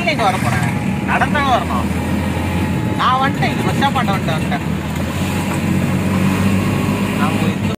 ட்ரெயின்ல இங்க வர போறேன் நடந்தாங்க வரணும் நான் வந்துட்டேன் இங்க பஸ் ஸ்டாப் பண்ண வந்துட்டேன் வந்துட்டேன்